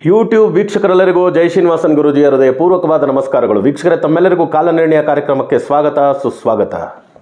YouTube ವೀಕ್ಷಕರೆಲ್ಲರಿಗೂ ಜೈ ಶ್ರೀನಿವಾಸನ್ ಗುರುಜಿಯ ಹೃದಯ ಪೂರ್ವಕವಾದ ನಮಸ್ಕಾರಗಳು ವೀಕ್ಷಕರೇ ತಮ್ಮೆಲ್ಲರಿಗೂ ಕಾಲನಿರ್ಣಯ ಕಾರ್ಯಕ್ರಮಕ್ಕೆ ಸ್ವಾಗತ ಸುಸ್ವಾಗತ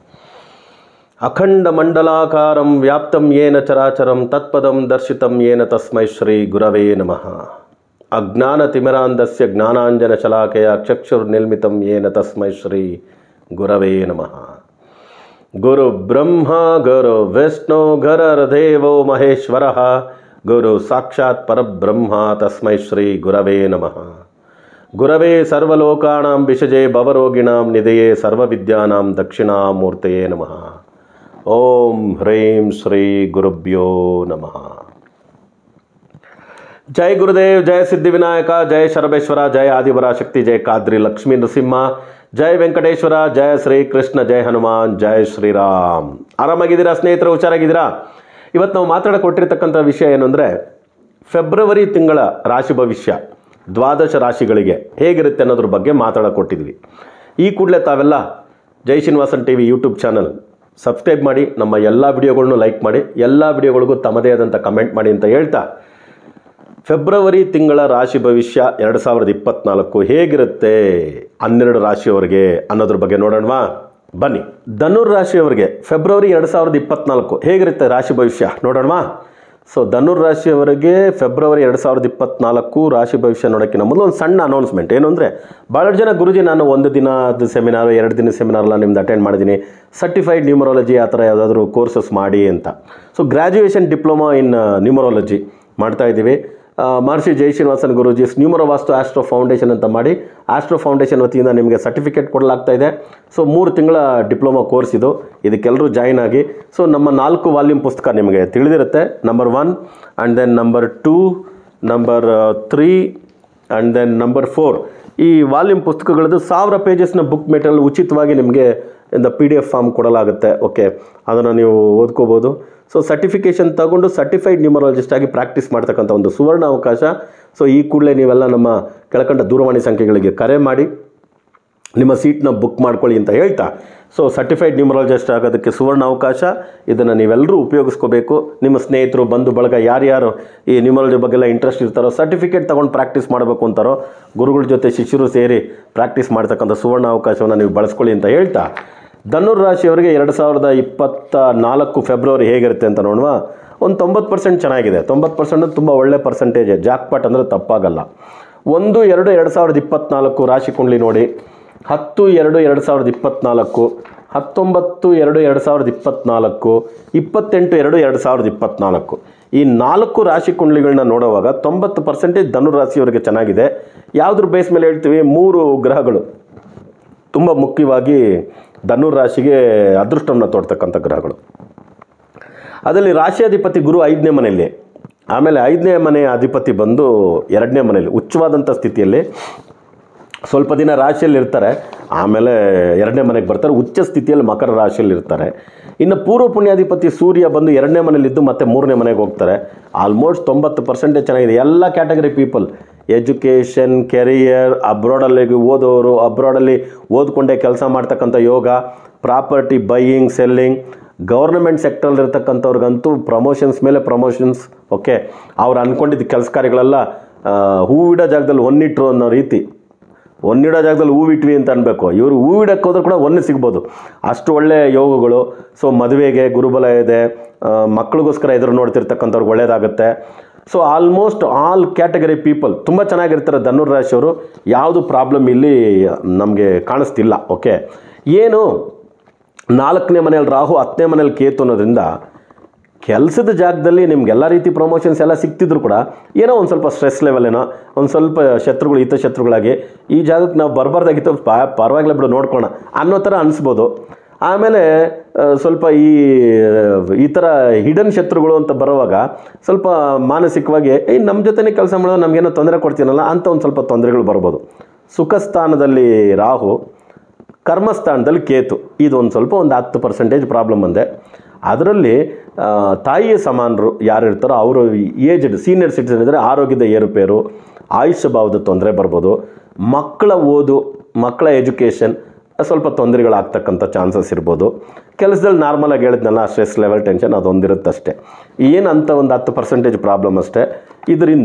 ಅಖಂಡ ಮಂಡಲಾಕಾರಂ ವ್ಯಾಪ್ತಂ ಯೇನ ಚರಾಚರಂ ತತ್ಪದಂ ದರ್ಶಿತಂ ಯೇನ ತಸ್ಮೈ ಶ್ರೀ ಗುರವೇ ನಮಃ ಅಜ್ಞಾನತಿಮಿರಾಂಧಸ್ಯ ಜ್ಞಾನಾಂಜನ ಶಲಾಕೆಯ ಚಕ್ಷುರ್ನಿರ್ಮಿತಂ ಯೇನ ತಸ್ಮೈ ಶ್ರೀ ಗುರವೇ ನಮಃ ಗುರು ಬ್ರಹ್ಮ ಗುರು ವಿಷ್ಣು ಗುರರ್ದೇವೋ ಮಹೇಶ್ವರ ಗುರು ಸಾಕ್ಷಾತ್ ಪರಬ್ರಹ್ಮ ತಸ್ಮೈ ಶ್ರೀ ಗುರವೇ ನಮಃ ಗುರವೇ ಸರ್ವಲೋಕಾಣಾಂ ವಿಷಜೆ ಭವರೋಗಿಣಾಂ ನಿಧಯೇ ಸರ್ವವಿದ್ಯಾನಾಂ ದಕ್ಷಿಣಾಮೂರ್ತಯೇ ನಮಃ ಓಂ ಹ್ರೀಂ ಶ್ರೀ ಗುರುಭ್ಯೋ ನಮಃ ಜೈ ಗುರುದೇವ್ ಜಯ ಸಿದ್ಧಿವಿನಾಯಕ ಜಯ ಶರಬೇಶ್ವರ ಜಯ ಆದಿವರ ಶಕ್ತಿ ಜಯ ಕಾದ್ರಿ ಲಕ್ಷ್ಮೀ ನೃಸಿಂಹ ಜಯ ವೆಂಕಟೇಶ್ವರ ಜಯ ಶ್ರೀ ಕೃಷ್ಣ ಜಯ ಹನುಮಾನ್ ಜಯ ಶ್ರೀರಾಮ್ ಆರಾಮಾಗಿದ್ದೀರಾ ಸ್ನೇಹಿತರು ಹುಷಾರಾಗಿದ್ದೀರಾ ಇವತ್ತು ನಾವು ಮಾತಾಡಕ್ಕೆ ಕೊಟ್ಟಿರ್ತಕ್ಕಂಥ ವಿಷಯ ಏನು ಅಂದರೆ ಫೆಬ್ರವರಿ ತಿಂಗಳ ರಾಶಿ ಭವಿಷ್ಯ ದ್ವಾದಶ ರಾಶಿಗಳಿಗೆ ಹೇಗಿರುತ್ತೆ ಅನ್ನೋದ್ರ ಬಗ್ಗೆ ಮಾತಾಡಕ್ಕೆ ಕೊಟ್ಟಿದ್ವಿ ಈ ಕೂಡಲೇ ತಾವೆಲ್ಲ Jai Srinivasan T V YouTube channel subscribe ಮಾಡಿ ನಮ್ಮ ಎಲ್ಲ ವಿಡಿಯೋಗಳನ್ನು ಲೈಕ್ ಮಾಡಿ ಎಲ್ಲ ವಿಡಿಯೋಗಳಿಗೂ ತಮ್ಮದೇ ಆದಂಥ ಕಮೆಂಟ್ ಮಾಡಿ ಅಂತ ಹೇಳ್ತಾ ಫೆಬ್ರವರಿ ತಿಂಗಳ ರಾಶಿ ಭವಿಷ್ಯ ಎರಡು ಸಾವಿರದ ಇಪ್ಪತ್ನಾಲ್ಕು ಹೇಗಿರುತ್ತೆ ಹನ್ನೆರಡು ರಾಶಿಯವರಿಗೆ ಅನ್ನೋದ್ರ ಬಗ್ಗೆ ನೋಡೋಣವಾ ಬನ್ನಿ ಧನುರ್ ರಾಶಿಯವರಿಗೆ ಫೆಬ್ರವರಿ ಎರಡು ಸಾವಿರದ ಇಪ್ಪತ್ನಾಲ್ಕು ಹೇಗಿರುತ್ತೆ ರಾಶಿ ಭವಿಷ್ಯ ನೋಡೋಣವಾ ಸೊ ಧನುರ್ ರಾಶಿಯವರಿಗೆ ಫೆಬ್ರವರಿ ಎರಡು ಸಾವಿರದ ಇಪ್ಪತ್ನಾಲ್ಕು ರಾಶಿ ಭವಿಷ್ಯ ನೋಡೋಕ್ಕಿಂತ ಮೊದಲು ಒಂದು ಸಣ್ಣ ಅನೌನ್ಸ್ಮೆಂಟ್ ಏನು ಅಂದರೆ ಭಾಳಷ್ಟು ಜನ ಗುರುಜಿ ನಾನು ಒಂದು ದಿನದ ಸೆಮಿನಾರ್ ಎರಡು ದಿನ ಸೆಮಿನಾರ್ ಎಲ್ಲ ನಿಮ್ದು ಅಟೆಂಡ್ ಮಾಡಿದ್ದೀನಿ ಸರ್ಟಿಫೈಡ್ ನ್ಯೂಮರಾಲಜಿ ಆ ಥರ ಯಾವುದಾದ್ರೂ ಕೋರ್ಸಸ್ ಮಾಡಿ ಅಂತ so graduation diploma in numerology ಮಾಡ್ತಾ ಇದ್ದೀವಿ ಆ, Maharshi Jai Srinivasan Guruji numero Vastu astro foundation ಅಂತ ಮಾಡಿ ಆಸ್ಟ್ರೋ ಫೌಂಡೇಶನ್ ವತಿಯಿಂದ ನಿಮಗೆ ಸರ್ಟಿಫಿಕೇಟ್ ಕೊಡಲಾಗ್ತಾ ಇದೆ ಸೊ ಮೂರು ತಿಂಗಳ ಡಿಪ್ಲೊಮಾ ಕೋರ್ಸ್ ಇದು ಇದಕ್ಕೆಲ್ಲರೂ ಜಾಯಿನ್ ಆಗಿ ಸೊ ನಮ್ಮ ನಾಲ್ಕು ವಾಲ್ಯೂಮ್ ಪುಸ್ತಕ ನಿಮಗೆ ತಿಳಿದಿರುತ್ತೆ number one and then number two number three and then number four ಈ ವಾಲ್ಯೂಮ್ ಪುಸ್ತಕಗಳದ್ದು ಸಾವಿರ ಪೇಜಸ್ನ ಬುಕ್ ಮೆಟೀರಿಯಲ್ ಉಚಿತವಾಗಿ ನಿಮಗೆ ಇಂದ ಪಿ ಡಿ ಎಫ್ ಫಾರ್ಮ್ ಕೊಡಲಾಗುತ್ತೆ ಓಕೆ ಅದನ್ನು ನೀವು ಓದ್ಕೋಬೋದು ಸೊ ಸರ್ಟಿಫಿಕೇಷನ್ ತಗೊಂಡು ಸರ್ಟಿಫೈಡ್ ನ್ಯೂಮರಾಲಜಿಸ್ಟ್ ಆಗಿ ಪ್ರಾಕ್ಟೀಸ್ ಮಾಡ್ತಕ್ಕಂಥ ಒಂದು ಸುವರ್ಣ ಅವಕಾಶ ಸೊ ಈ ಕೂಡಲೇ ನೀವೆಲ್ಲ ನಮ್ಮ ಕೆಳಕಂಡ ದೂರವಾಣಿ ಸಂಖ್ಯೆಗಳಿಗೆ ಕರೆ ಮಾಡಿ ನಿಮ್ಮ ಸೀಟ್ನ ಬುಕ್ ಮಾಡ್ಕೊಳ್ಳಿ ಅಂತ ಹೇಳ್ತಾ ಸೊ ಸರ್ಟಿಫೈಡ್ ನ್ಯೂಮರಾಲಜಿಸ್ಟ್ ಆಗೋದಕ್ಕೆ ಸುವರ್ಣ ಅವಕಾಶ ಇದನ್ನು ನೀವೆಲ್ಲರೂ ಉಪಯೋಗಿಸ್ಕೋಬೇಕು ನಿಮ್ಮ ಸ್ನೇಹಿತರು ಬಂಧು ಬಳಗ ಯಾರ್ಯಾರು ಈ ನ್ಯೂಮರಾಲಜಿ ಬಗ್ಗೆ ಎಲ್ಲ ಇಂಟ್ರೆಸ್ಟ್ ಇರ್ತಾರೋ ಸರ್ಟಿಫಿಕೇಟ್ ತೊಗೊಂಡು ಪ್ರಾಕ್ಟೀಸ್ ಮಾಡಬೇಕು ಅಂತಾರೋ ಗುರುಗಳ ಜೊತೆ ಶಿಷ್ಯರು ಸೇರಿ ಪ್ರಾಕ್ಟೀಸ್ ಮಾಡ್ತಕ್ಕಂಥ ಸುವರ್ಣ ಅವಕಾಶವನ್ನು ನೀವು ಬಳಸ್ಕೊಳ್ಳಿ ಅಂತ ಹೇಳ್ತಾ ಧನುರ್ ರಾಶಿಯವರಿಗೆ ಎರಡು ಸಾವಿರದ ಇಪ್ಪತ್ತ ನಾಲ್ಕು ಫೆಬ್ರವರಿ ಹೇಗಿರುತ್ತೆ ಅಂತ ನೋಡುವ ಒಂದು ತೊಂಬತ್ತು ಪರ್ಸೆಂಟ್ ಚೆನ್ನಾಗಿದೆ ತೊಂಬತ್ತು ಪರ್ಸೆಂಟ್ ತುಂಬ ಒಳ್ಳೆ ಪರ್ಸೆಂಟೇಜ್ ಜಾಕ್ಪಾಟ್ ಅಂದರೆ ತಪ್ಪಾಗಲ್ಲ ಒಂದು ಎರಡು ಎರಡು ಸಾವಿರದ ಇಪ್ಪತ್ನಾಲ್ಕು ರಾಶಿ ಕುಂಡ್ಲಿ ನೋಡಿ ಹತ್ತು ಎರಡು ಎರಡು ಸಾವಿರದ ಇಪ್ಪತ್ನಾಲ್ಕು ಹತ್ತೊಂಬತ್ತು ಎರಡು ಎರಡು ಸಾವಿರದ ಇಪ್ಪತ್ನಾಲ್ಕು ಇಪ್ಪತ್ತೆಂಟು ಎರಡು ಎರಡು ಸಾವಿರದ ಇಪ್ಪತ್ನಾಲ್ಕು ಈ ನಾಲ್ಕು ರಾಶಿ ಕುಂಡ್ಲಿಗಳನ್ನ ನೋಡುವಾಗ ತೊಂಬತ್ತು ಪರ್ಸೆಂಟೇಜ್ ಧನು ರಾಶಿಯವರಿಗೆ ಚೆನ್ನಾಗಿದೆ ಯಾವುದ್ರ ಬೇಸ್ ಮೇಲೆ ಹೇಳ್ತೀವಿ ಮೂರು ಗ್ರಹಗಳು ತುಂಬ ಮುಖ್ಯವಾಗಿ ಧನುರ್ ರಾಶಿಗೆ ಅದೃಷ್ಟವನ್ನು ತೋಡ್ತಕ್ಕಂಥ ಗ್ರಹಗಳು ಅದರಲ್ಲಿ ರಾಶಿಯಾಧಿಪತಿ ಗುರು ಐದನೇ ಮನೆಯಲ್ಲಿ ಆಮೇಲೆ ಐದನೇ ಮನೆಯ ಅಧಿಪತಿ ಬಂದು ಎರಡನೇ ಮನೆಯಲ್ಲಿ ಉಚ್ಚವಾದಂಥ ಸ್ಥಿತಿಯಲ್ಲಿ ಸ್ವಲ್ಪ ದಿನ ರಾಶಿಯಲ್ಲಿ ಇರ್ತಾರೆ ಆಮೇಲೆ ಎರಡನೇ ಮನೆಗೆ ಬರ್ತಾರೆ ಉಚ್ಚ ಸ್ಥಿತಿಯಲ್ಲಿ ಮಕರ ರಾಶಿಯಲ್ಲಿ ಇರ್ತಾರೆ ಇನ್ನು ಪೂರ್ವ ಪುಣ್ಯಾಧಿಪತಿ ಸೂರ್ಯ ಬಂದು ಎರಡನೇ ಮನೇಲಿದ್ದು ಮತ್ತೆ ಮೂರನೇ ಮನೆಗೆ ಹೋಗ್ತಾರೆ ಆಲ್ಮೋಸ್ಟ್ ತೊಂಬತ್ತು ಪರ್ಸೆಂಟೇಜ್ ಚೆನ್ನಾಗಿದೆ ಎಲ್ಲ ಕ್ಯಾಟಗರಿ ಪೀಪಲ್ ಎಜುಕೇಷನ್ ಕೆರಿಯರ್ ಅಬ್ರಾಡಲ್ಲಿ ಓದೋರು ಅಬ್ರಾಡಲ್ಲಿ ಓದ್ಕೊಂಡೇ ಕೆಲಸ ಮಾಡ್ತಕ್ಕಂಥ ಯೋಗ ಪ್ರಾಪರ್ಟಿ ಬೈಯಿಂಗ್ ಸೆಲ್ಲಿಂಗ್ ಗೌರ್ನಮೆಂಟ್ ಸೆಕ್ಟ್ರಲ್ಲಿರ್ತಕ್ಕಂಥವ್ರಿಗಂತೂ ಪ್ರಮೋಷನ್ಸ್ ಮೇಲೆ ಪ್ರಮೋಷನ್ಸ್ ಓಕೆ ಅವ್ರು ಅಂದ್ಕೊಂಡಿದ್ದ ಕೆಲಸ ಕಾರ್ಯಗಳೆಲ್ಲ ಆ, ಹೂವಿಡೋ ಜಾಗದಲ್ಲಿ ಒನ್ನಿಟ್ರು ಅನ್ನೋ ರೀತಿ ಒಂದಿಡೋ ಜಾಗದಲ್ಲಿ ಹೂವಿಟ್ವಿ ಅಂತ ಅನ್ಬೇಕು ಇವರು ಹೂವಿಡಕ್ಕೆ ಹೋದ್ರೆ ಕೂಡ ಒಂದು ಸಿಗ್ಬೋದು ಅಷ್ಟು ಒಳ್ಳೆ ಯೋಗಗಳು ಸೊ ಮದುವೆಗೆ ಗುರುಬಲ ಇದೆ ಆ, ಮಕ್ಕಳಿಗೋಸ್ಕರ ಎದುರು ನೋಡ್ತಿರ್ತಕ್ಕಂಥವ್ರಿಗೆ ಒಳ್ಳೇದಾಗುತ್ತೆ so almost all category people ತುಂಬ ಚೆನ್ನಾಗಿರ್ತಾರೆ ಧನುರ್ ರಾಶಿಯವರು ಯಾವುದು ಪ್ರಾಬ್ಲಮ್ ಇಲ್ಲಿ ನಮಗೆ ಕಾಣಿಸ್ತಿಲ್ಲ ಓಕೆ ಏನು ನಾಲ್ಕನೇ ಮನೇಲಿ ರಾಹು ಹತ್ತನೇ ಮನೇಲಿ ಕೇತು ಅನ್ನೋದ್ರಿಂದ ಕೆಲಸದ ಜಾಗದಲ್ಲಿ ನಿಮ್ಗೆಲ್ಲ ರೀತಿ ಪ್ರಮೋಷನ್ಸ್ ಎಲ್ಲ ಸಿಗ್ತಿದ್ರು ಕೂಡ ಏನೋ ಒಂದು ಸ್ವಲ್ಪ ಸ್ಟ್ರೆಸ್ ಲೆವೆಲ್ ಏನೋ ಒಂದು ಸ್ವಲ್ಪ ಶತ್ರುಗಳು ಹಿತ ಶತ್ರುಗಳಾಗಿ ಈ ಜಾಗಕ್ಕೆ ನಾವು ಬರಬಾರ್ದಾಗಿತ್ತು ಪಾ ಪರವಾಗಿಲ್ಲ ಬಿಡು ನೋಡ್ಕೋಣ ಅನ್ನೋ ಥರ ಅನಿಸ್ಬೋದು ಆಮೇಲೆ ಆ, ಸ್ವಲ್ಪ ಈ ಈ ಥರ ಹಿಡನ್ ಶತ್ರುಗಳು ಅಂತ ಬರುವಾಗ ಸ್ವಲ್ಪ ಮಾನಸಿಕವಾಗಿ ಏ ನಮ್ಮ ಜೊತೆನೇ ಕೆಲಸ ಮಾಡೋದು ನಮಗೇನೋ ತೊಂದರೆ ಕೊಡ್ತೀನಲ್ಲ ಅಂತ ಒಂದು ಸ್ವಲ್ಪ ತೊಂದರೆಗಳು ಬರ್ಬೋದು ಸುಖ ಸ್ಥಾನದಲ್ಲಿ ರಾಹು ಕರ್ಮಸ್ಥಾನದಲ್ಲಿ ಕೇತು ಇದು ಒಂದು ಸ್ವಲ್ಪ ಒಂದು ಹತ್ತು ಪರ್ಸೆಂಟೇಜ್ ಪ್ರಾಬ್ಲಮ್ ಬಂದೆ ಅದರಲ್ಲಿ ಆ, ತಾಯಿಯ ಸಮಾನರು ಯಾರು ಇರ್ತಾರೋ ಅವರು ಏಜ್ಡ್ ಸೀನಿಯರ್ ಸಿಟಿಸನ್ ಇದ್ದರೆ ಆರೋಗ್ಯದ ಏರುಪೇರು ಆಯುಷ್ಯ ಭಾವದ ತೊಂದರೆ ಬರ್ಬೋದು ಮಕ್ಕಳ ಓದು ಮಕ್ಕಳ ಎಜುಕೇಷನ್ ಸ್ವಲ್ಪ ತೊಂದರೆಗಳಾಗ್ತಕ್ಕಂಥ ಚಾನ್ಸಸ್ ಇರ್ಬೋದು ಕೆಲಸದಲ್ಲಿ ನಾರ್ಮಲಾಗಿ ಹೇಳಿದ್ನಲ್ಲ ಸ್ಟ್ರೆಸ್ ಲೆವೆಲ್ ಟೆನ್ಷನ್ ಅದೊಂದಿರುತ್ತೆ ಅಷ್ಟೇ ಏನು ಅಂತ ಒಂದು ಹತ್ತು ಪರ್ಸೆಂಟೇಜ್ ಪ್ರಾಬ್ಲಮ್ ಅಷ್ಟೇ ಇದರಿಂದ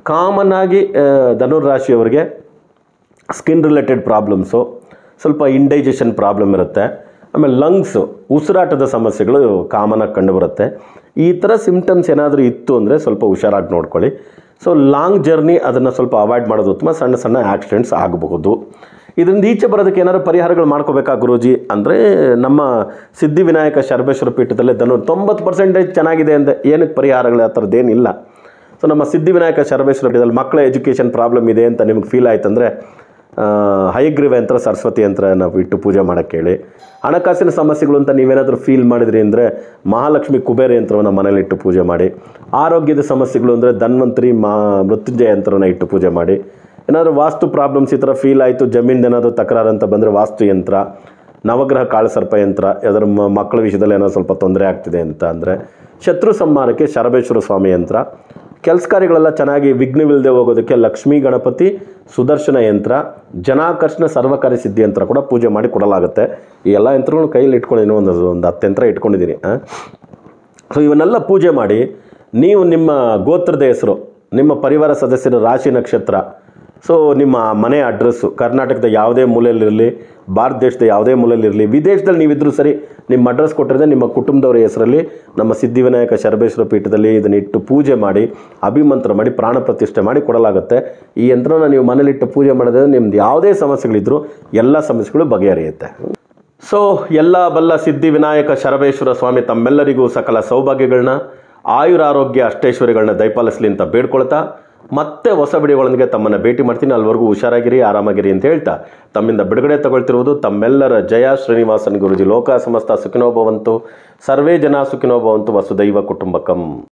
ಕಾಮನ್ ಆಗಿ ಆ, ಧನುರಾಶಿಯವರಿಗೆ ಸ್ಕಿನ್ ರಿಲೇಟೆಡ್ ಪ್ರಾಬ್ಲಮ್ಸು ಸ್ವಲ್ಪ ಇಂಡೈಜೆಷನ್ ಪ್ರಾಬ್ಲಮ್ ಇರುತ್ತೆ ಆಮೇಲೆ ಲಂಗ್ಸು ಉಸಿರಾಟದ ಸಮಸ್ಯೆಗಳು ಕಾಮನಾಗಿ ಕಂಡುಬರುತ್ತೆ ಈ ಥರ ಸಿಮ್ಟಮ್ಸ್ ಏನಾದರೂ ಇತ್ತು ಅಂದರೆ ಸ್ವಲ್ಪ ಹುಷಾರಾಗಿ ನೋಡ್ಕೊಳ್ಳಿ ಸೊ ಲಾಂಗ್ ಜರ್ನಿ ಅದನ್ನು ಸ್ವಲ್ಪ ಅವಾಯ್ಡ್ ಮಾಡೋದು ಉತ್ತಮ ಸಣ್ಣ ಸಣ್ಣ ಆಕ್ಸಿಡೆಂಟ್ಸ್ ಆಗಬಹುದು ಇದರಿಂದ ಈಚೆ ಬರೋದಕ್ಕೆ ಏನಾದ್ರು ಪರಿಹಾರಗಳು ಮಾಡ್ಕೋಬೇಕಾ ಗುರೂಜಿ ಅಂದರೆ ನಮ್ಮ ಸಿದ್ಧಿವಿನಾಯಕ ಶರಬೇಶ್ವರ ಪೀಠದಲ್ಲಿ ಧನು ತೊಂಬತ್ತು ಪರ್ಸೆಂಟೇಜ್ ಚೆನ್ನಾಗಿದೆ ಅಂತ ಏನಕ್ಕೆ ಪರಿಹಾರಗಳು ಆ ಥರದ್ದೇನಿಲ್ಲ ಸೊ ನಮ್ಮ ಸಿದ್ಧಿವಿನಾಯಕ ಶರಬೇಶ್ವರ ಪೀಠದಲ್ಲಿ ಮಕ್ಕಳ ಎಜುಕೇಷನ್ ಪ್ರಾಬ್ಲಮ್ ಇದೆ ಅಂತ ನಿಮ್ಗೆ ಫೀಲ್ ಆಯ್ತಂದರೆ ಹಯಗ್ರೀವ ಯಂತ್ರ ಸರಸ್ವತಿ ಯಂತ್ರ ನಾವು ಇಟ್ಟು ಪೂಜೆ ಮಾಡೋಕ್ಕೆ ಹೇಳಿ ಹಣಕಾಸಿನ ಸಮಸ್ಯೆಗಳು ಅಂತ ನೀವೇನಾದರೂ ಫೀಲ್ ಮಾಡಿದ್ರಿ ಅಂದರೆ ಮಹಾಲಕ್ಷ್ಮಿ ಕುಬೇರ ಯಂತ್ರವನ್ನು ಮನೇಲಿ ಇಟ್ಟು ಪೂಜೆ ಮಾಡಿ ಆರೋಗ್ಯದ ಸಮಸ್ಯೆಗಳು ಅಂದರೆ ಧನ್ವಂತರಿ ಮಾ ಮೃತ್ಯುಂಜಯ ಯಂತ್ರವನ್ನು ಇಟ್ಟು ಪೂಜೆ ಮಾಡಿ ಏನಾದರೂ ವಾಸ್ತು ಪ್ರಾಬ್ಲಮ್ಸ್ ಈ ಥರ ಫೀಲ್ ಆಯಿತು ಜಮೀನ್ದು ಏನಾದರೂ ತಕರಾರು ಅಂತ ಬಂದರೆ ವಾಸ್ತು ಯಂತ್ರ ನವಗ್ರಹ ಕಾಳಸರ್ಪ ಯಂತ್ರ ಅದರ ಮ- ಮಕ್ಕಳ ವಿಷಯದಲ್ಲಿ ಏನೋ ಸ್ವಲ್ಪ ತೊಂದರೆ ಆಗ್ತಿದೆ ಅಂತ ಅಂದರೆ ಶತ್ರು ಸಂಹಾರಕ್ಕೆ ಶರಬೇಶ್ವರ ಸ್ವಾಮಿ ಯಂತ್ರ ಕೆಲಸ ಕಾರ್ಯಗಳೆಲ್ಲ ಚೆನ್ನಾಗಿ ವಿಘ್ನವಿಲ್ಲದೆ ಹೋಗೋದಕ್ಕೆ ಲಕ್ಷ್ಮೀ ಗಣಪತಿ ಸುದರ್ಶನ ಯಂತ್ರ ಜನಾಕರ್ಷಣ ಸರ್ವಕಾರಿ ಸಿದ್ಧಿ ಯಂತ್ರ ಕೂಡ ಪೂಜೆ ಮಾಡಿ ಕೊಡಲಾಗುತ್ತೆ ಈ ಎಲ್ಲ ಯಂತ್ರಗಳನ್ನು ಕೈಯಲ್ಲಿ ಇಟ್ಕೊಂಡಿದ್ದೀನಿ ಒಂದು ಒಂದು ಹತ್ತು ಯಂತ್ರ ಇಟ್ಕೊಂಡಿದ್ದೀನಿ ಆ. ಸೊ ಇವನ್ನೆಲ್ಲ ಪೂಜೆ ಮಾಡಿ ನೀವು ನಿಮ್ಮ ಗೋತ್ರದ ಹೆಸರು ನಿಮ್ಮ ಪರಿವಾರ ಸದಸ್ಯರ ರಾಶಿ ನಕ್ಷತ್ರ ಸೊ ನಿಮ್ಮ ಮನೆ ಅಡ್ರೆಸ್ಸು ಕರ್ನಾಟಕದ ಯಾವುದೇ ಮೂಲೆಯಲ್ಲಿರಲಿ ಭಾರತ ದೇಶದ ಯಾವುದೇ ಮೂಲೆಯಲ್ಲಿರಲಿ ವಿದೇಶದಲ್ಲಿ ನೀವಿದ್ರೂ ಸರಿ ನಿಮ್ಮ ಅಡ್ರೆಸ್ ಕೊಟ್ಟಿದ್ರೆ ನಿಮ್ಮ ಕುಟುಂಬದವರ ಹೆಸರಲ್ಲಿ ನಮ್ಮ ಸಿದ್ಧಿವಿನಾಯಕ ಶರಬೇಶ್ವರ ಪೀಠದಲ್ಲಿ ಇದನ್ನ ಇಟ್ಟು ಪೂಜೆ ಮಾಡಿ ಅಭಿಮಂತ್ರ ಮಾಡಿ ಪ್ರಾಣ ಪ್ರತಿಷ್ಠೆ ಮಾಡಿ ಕೊಡಲಾಗುತ್ತೆ ಈ ಯಂತ್ರನ ನೀವು ಮನೇಲಿಟ್ಟು ಪೂಜೆ ಮಾಡಿದ್ರೆ ನಿಮ್ದು ಯಾವುದೇ ಸಮಸ್ಯೆಗಳಿದ್ರೂ ಎಲ್ಲ ಸಮಸ್ಯೆಗಳು ಬಗೆಹರಿಯುತ್ತೆ ಸೊ ಎಲ್ಲ ಬಲ್ಲ ಸಿದ್ಧಿ ವಿನಾಯಕ ಶರಬೇಶ್ವರ ಸ್ವಾಮಿ ತಮ್ಮೆಲ್ಲರಿಗೂ ಸಕಲ ಸೌಭಾಗ್ಯಗಳನ್ನ ಆಯುರಾರೋಗ್ಯ ಅಷ್ಟೈಶ್ವರ್ಯಗಳನ್ನ ದಯಪಾಲಿಸಲಿ ಅಂತ ಬೇಡ್ಕೊಳ್ತಾ ಮತ್ತೆ ಹೊಸ ವಿಡಿಯೋಗಳೊಂದಿಗೆ ತಮ್ಮನ್ನು ಭೇಟಿ ಮಾಡ್ತೀನಿ ಅಲ್ಲಿವರೆಗೂ ಹುಷಾರಾಗಿರಿ ಆರಾಮಾಗಿರಿ ಅಂತ ಹೇಳ್ತಾ ತಮ್ಮಿಂದ ಬಿಡುಗಡೆ ತಗೊಳ್ತಿರುವುದು ತಮ್ಮೆಲ್ಲರ ಜಯ ಶ್ರೀನಿವಾಸನ್ ಗುರುಜಿ ಲೋಕ ಸಮಸ್ತ ಸುಖಿನೋ ಭವಂತು ಸರ್ವೇ ಜನ ಸುಖಿನೋ ಭವಂತು ವಸುದೈವ ಕುಟುಂಬಕಂ